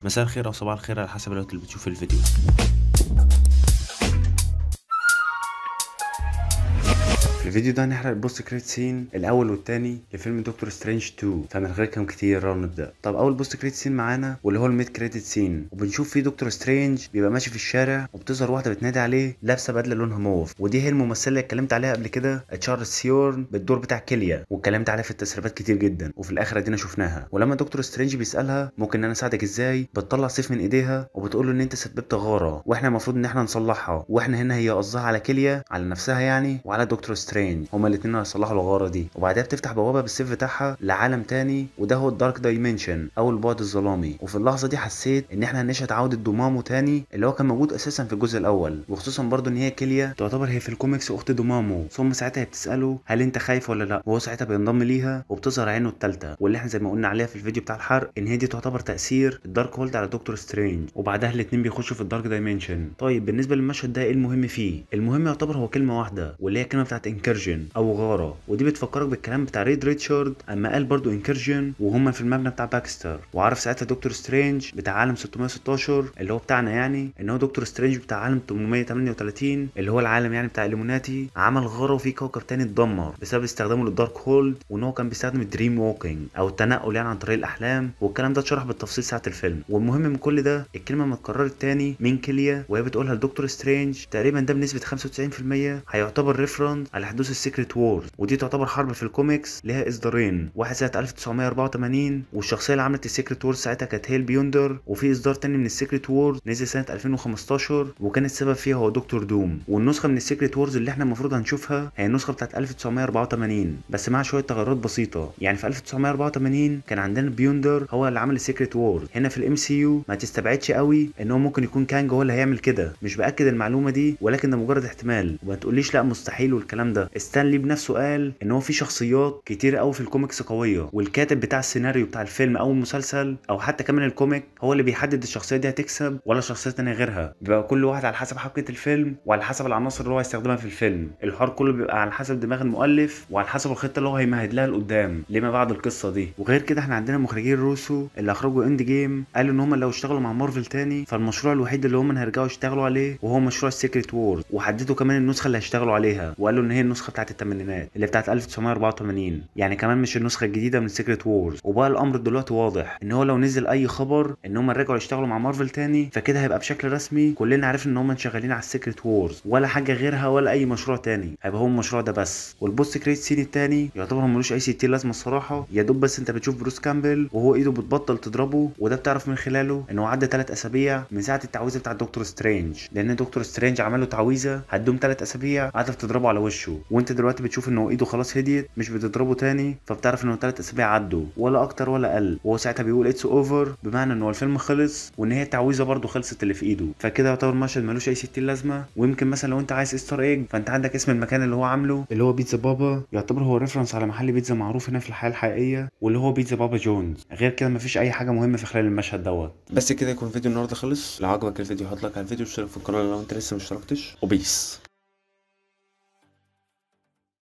مساء الخير او صباح الخير على حسب الوقت اللي بتشوف الفيديو في الفيديو ده هنحرق البوست كريت سين الاول والتاني لفيلم دكتور سترينج 2 فمن غير كلام كتير يلا نبدا طب اول بوست كريت سين معانا واللي هو الميد كريدت سين وبنشوف فيه دكتور سترينج بيبقى ماشي في الشارع وبتظهر واحده بتنادي عليه لابسه بدله لونها موف ودي هي الممثله اللي اتكلمت عليها قبل كده تشارلز سيورن بالدور بتاع كيليا واتكلمت عليها في التسريبات كتير جدا وفي الاخر ادينا شفناها ولما دكتور سترينج بيسالها ممكن ان انا اساعدك ازاي بتطلع سيف من ايديها وبتقول له ان انت سببت غاره واحنا المفروض ان احنا نصلحها واحنا هنا هي قصدها على كيليا على نفسها يعني وعلى دكتور سترينج هما الاثنين هيصلحوا الغاره دي وبعدها بتفتح بوابه بالسيف بتاعها لعالم تاني وده هو الدارك دايمنشن او البعد الظلامي وفي اللحظه دي حسيت ان احنا هنشهد عوده دومامو تاني اللي هو كان موجود اساسا في الجزء الاول وخصوصا برضو ان هي كيليا تعتبر هي في الكوميكس اخت دومامو ثم ساعتها هي بتساله هل انت خايف ولا لا وهو ساعتها بينضم ليها وبتظهر عينه الثالثه واللي احنا زي ما قلنا عليها في الفيديو بتاع الحرق ان هي دي تعتبر تاثير الدارك هولد على دكتور سترينج وبعدها الاثنين بيخشوا في الدارك دايمنشن طيب بالنسبه للمشهد ده ايه المهم فيه المهم يعتبر هو كلمه واحده واللي هي الكلمه بتاعت انكرجن او غاره ودي بتفكرك بالكلام بتاع ريد ريتشارد اما قال برضو انكرجن وهم في المبنى بتاع باكستر وعرف ساعتها دكتور سترينج بتاع عالم 616 اللي هو بتاعنا يعني ان هو دكتور سترينج بتاع عالم 838 اللي هو العالم يعني بتاع اليموناتي عمل غاره في كوكب تاني اتدمر بسبب استخدامه للدارك هولد وان هو كان بيستخدم الدريم ووكينج او التنقل يعني عن طريق الاحلام والكلام ده اتشرح بالتفصيل ساعه الفيلم والمهم من كل ده الكلمه ما اتكررت تاني من كيليا وهي بتقولها لدكتور سترينج تقريبا ده بنسبه 95% هيعتبر ريفرنس على حدوث السيكريت وورز ودي تعتبر حرب في الكوميكس ليها اصدارين واحد سنه 1984 والشخصيه اللي عملت السيكريت وورز ساعتها كانت هي البيوندر وفي اصدار تاني من السيكريت وورز نزل سنه 2015 وكان السبب فيها هو دكتور دوم والنسخه من السيكريت وورز اللي احنا المفروض هنشوفها هي النسخه بتاعت 1984 بس مع شويه تغيرات بسيطه يعني في 1984 كان عندنا بيوندر هو اللي عمل السيكريت وورز هنا في الام سي يو ما تستبعدش قوي ان هو ممكن يكون كانج هو اللي هيعمل كده مش باكد المعلومه دي ولكن ده مجرد احتمال وما تقوليش لا مستحيل والكلام ده ستانلي بنفسه قال ان هو في شخصيات كتير قوي في الكوميكس قويه والكاتب بتاع السيناريو بتاع الفيلم او المسلسل او حتى كمان الكوميك هو اللي بيحدد الشخصيه دي هتكسب ولا شخصيه تانية غيرها بيبقى كل واحد على حسب حبكه الفيلم وعلى حسب العناصر اللي هو هيستخدمها في الفيلم الحوار كله بيبقى على حسب دماغ المؤلف وعلى حسب الخطه اللي هو هيمهد لها لقدام لما بعد القصه دي وغير كده احنا عندنا مخرجين روسو اللي اخرجوا اند جيم قالوا ان هم لو اشتغلوا مع مارفل تاني فالمشروع الوحيد اللي هم هيرجعوا يشتغلوا عليه وهو مشروع السيكريت وورز وحددوا كمان النسخه اللي هيشتغلوا عليها وقالوا ان هي النسخه بتاعت الثمانينات اللي بتاعت 1984 يعني كمان مش النسخه الجديده من سيكريت وورز وبقى الامر دلوقتي واضح ان هو لو نزل اي خبر ان هم رجعوا يشتغلوا مع مارفل تاني فكده هيبقى بشكل رسمي كلنا عارفين ان هم شغالين على السيكريت وورز ولا حاجه غيرها ولا اي مشروع تاني هيبقى هو المشروع ده بس والبوست كريت سين التاني يعتبر ملوش اي ستين لازمه الصراحه يا دوب بس انت بتشوف بروس كامبل وهو ايده بتبطل تضربه وده بتعرف من خلاله ان هو عدى 3 اسابيع من ساعه التعويذه بتاع دكتور سترينج لان دكتور سترينج عمل له تعويذه هتدوم 3 اسابيع قعدت تضربه على وشه وانت دلوقتي بتشوف ان هو ايده خلاص هديت مش بتضربه تاني فبتعرف ان هو 3 اسابيع عدوا ولا اكتر ولا اقل وهو ساعتها بيقول اتس اوفر بمعنى ان هو الفيلم خلص وان هي التعويذه برده خلصت اللي في ايده فكده يعتبر مشهد ملوش اي 60 لازمه ويمكن مثلا لو انت عايز استر ايج فانت عندك اسم المكان اللي هو عامله اللي هو بيتزا بابا يعتبر هو ريفرنس على محل بيتزا معروف هنا في الحياه الحقيقيه واللي هو بيتزا بابا جونز غير كده مفيش اي حاجه مهمه في خلال المشهد دوت بس كده يكون فيديو النهارده خلص لو عجبك الفيديو حط لايك على الفيديو واشترك في القناه لو انت لسه مشتركتش وبيس